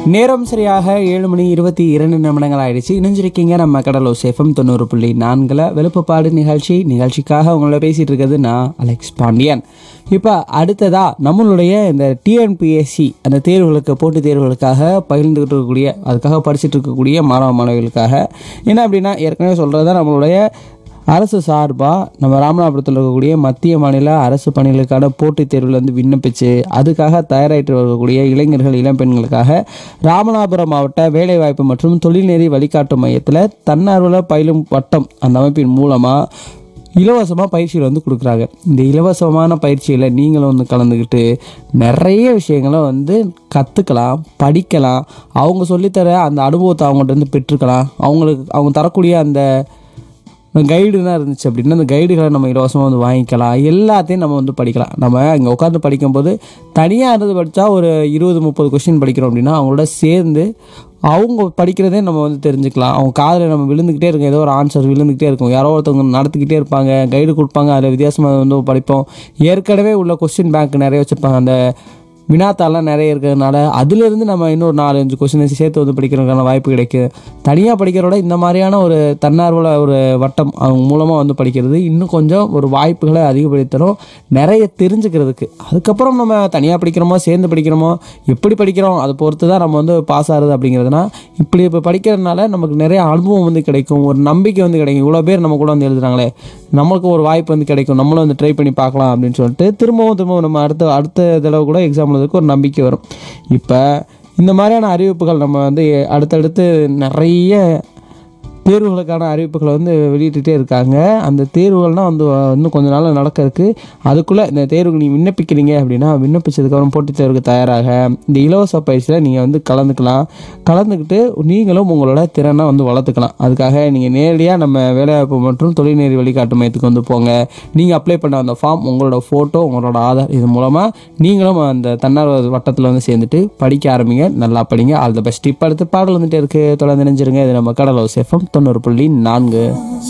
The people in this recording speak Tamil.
நேரம் சரியாக ஏழு மணி இருபத்தி இரண்டு நிமிடங்கள் ஆயிடுச்சு இணைஞ்சிருக்கீங்க நம்ம கடலூர் சேஃபம் தொண்ணூறு புள்ளி நான்கில் வெளுப்புப்பாடு நிகழ்ச்சி நிகழ்ச்சிக்காக உங்களோட பேசிட்டு இருக்கிறது நான் அலெக்ஸ் பாண்டியன் இப்போ அடுத்ததா நம்மளுடைய இந்த டிஎன்பிஎஸ்சி அந்த தேர்வுகளுக்கு போட்டித் தேர்வுகளுக்காக பகிர்ந்துகிட்டு இருக்கக்கூடிய அதுக்காக படிச்சுட்டு இருக்கக்கூடிய மாணவ மாணவிகளுக்காக என்ன அப்படின்னா ஏற்கனவே சொல்கிறது தான் நம்மளுடைய அரசு சார்பாக நம்ம ராமநாதபுரத்தில் இருக்கக்கூடிய மத்திய மாநில அரசு பணிகளுக்கான போட்டித் தேர்வில் வந்து விண்ணப்பிச்சு அதுக்காக தயாராகிட்டு வரக்கூடிய இளைஞர்கள் இளம்பெண்களுக்காக ராமநாதபுரம் மாவட்ட வேலைவாய்ப்பு மற்றும் தொழில்நெறி வழிகாட்டு மையத்தில் தன்னார்வல பயிலும் வட்டம் அந்த அமைப்பின் மூலமாக இலவசமாக பயிற்சிகள் வந்து கொடுக்குறாங்க இந்த இலவசமான பயிற்சியில் நீங்களும் வந்து கலந்துக்கிட்டு நிறைய விஷயங்களை வந்து கற்றுக்கலாம் படிக்கலாம் அவங்க சொல்லித்தர அந்த அனுபவத்தை அவங்கள்ட்ட இருந்து பெற்றுக்கலாம் அவங்களுக்கு அவங்க தரக்கூடிய அந்த கைடுலாம் இருந்துச்சு அப்படின்னா அந்த கைடுகளை நம்ம இலவசமாக வந்து வாங்கிக்கலாம் எல்லாத்தையும் நம்ம வந்து படிக்கலாம் நம்ம இங்கே உட்காந்து படிக்கும்போது தனியாக இருந்து படித்தா ஒரு இருபது முப்பது கொஸ்டின் படிக்கிறோம் அப்படின்னா அவங்களோட சேர்ந்து அவங்க படிக்கிறதே நம்ம வந்து தெரிஞ்சுக்கலாம் அவங்க காதில் நம்ம விழுந்துக்கிட்டே இருக்கும் ஏதோ ஒரு ஆன்சர் விழுந்துக்கிட்டே இருக்கும் யாரோ ஒருத்தவங்க நடத்திக்கிட்டே இருப்பாங்க கைடு கொடுப்பாங்க அதில் வித்தியாசமாக வந்து படிப்போம் ஏற்கனவே உள்ள கொஸ்டின் பேங்க் நிறைய வச்சுருப்பாங்க அந்த வினாத்தாள்லாம் நிறைய இருக்கிறதுனால அதுலேருந்து நம்ம இன்னொரு நாலு அஞ்சு கொஸ்டின் சேர்த்து வந்து படிக்கிறதுக்கான வாய்ப்பு கிடைக்கும் தனியாக படிக்கிறோட இந்த மாதிரியான ஒரு தன்னார்வல ஒரு வட்டம் அவங்க மூலமாக வந்து படிக்கிறது இன்னும் கொஞ்சம் ஒரு வாய்ப்புகளை அதிகப்படுத்தணும் நிறைய தெரிஞ்சுக்கிறதுக்கு அதுக்கப்புறம் நம்ம தனியாக படிக்கிறோமோ சேர்ந்து படிக்கிறோமோ எப்படி படிக்கிறோம் அதை பொறுத்து தான் நம்ம வந்து பாஸ் ஆகுறது அப்படிங்கிறதுனா இப்படி இப்போ படிக்கிறதுனால நமக்கு நிறைய அனுபவம் வந்து கிடைக்கும் ஒரு நம்பிக்கை வந்து கிடைக்கும் இவ்வளோ பேர் நம்ம கூட வந்து எழுதுறாங்களே நம்மளுக்கு ஒரு வாய்ப்பு வந்து கிடைக்கும் நம்மளும் வந்து ட்ரை பண்ணி பார்க்கலாம் அப்படின்னு சொல்லிட்டு திரும்பவும் திரும்பவும் நம்ம அடுத்த அடுத்த தடவை கூட எக்ஸாம் எழுதுறதுக்கு ஒரு நம்பிக்கை வரும் இப்போ இந்த மாதிரியான அறிவிப்புகள் நம்ம வந்து அடுத்தடுத்து நிறைய தேர்வுகளுக்கான அறிவிப்புகளை வந்து வெளியிட்டுட்டே இருக்காங்க அந்த தேர்வுகள்னால் வந்து இன்னும் கொஞ்ச நாள் நடக்க இருக்கு அதுக்குள்ளே இந்த தேர்வுக்கு நீங்கள் விண்ணப்பிக்கிறீங்க அப்படின்னா விண்ணப்பிச்சதுக்கப்புறம் போட்டித் தேர்வுக்கு தயாராக இந்த இலவச பயிற்சியில் நீங்கள் வந்து கலந்துக்கலாம் கலந்துக்கிட்டு நீங்களும் உங்களோட திறனை வந்து வளர்த்துக்கலாம் அதுக்காக நீங்கள் நேரடியாக நம்ம வேலைவாய்ப்பு மற்றும் தொழில்நெறி வழிகாட்டு மையத்துக்கு வந்து போங்க நீங்கள் அப்ளை பண்ண அந்த ஃபார்ம் உங்களோட ஃபோட்டோ உங்களோட ஆதார் இது மூலமாக நீங்களும் அந்த தன்னார்வ வட்டத்தில் வந்து சேர்ந்துட்டு படிக்க ஆரம்பிங்க நல்லா படிங்க ஆல் த பெஸ்ட் இப்போ அடுத்து பாடல் வந்துட்டே இருக்கு தொடர்ந்து நினைஞ்சிருங்க இது நம்ம கடலோ சேஃபம் தொண்ணூறு புள்ளி நான்கு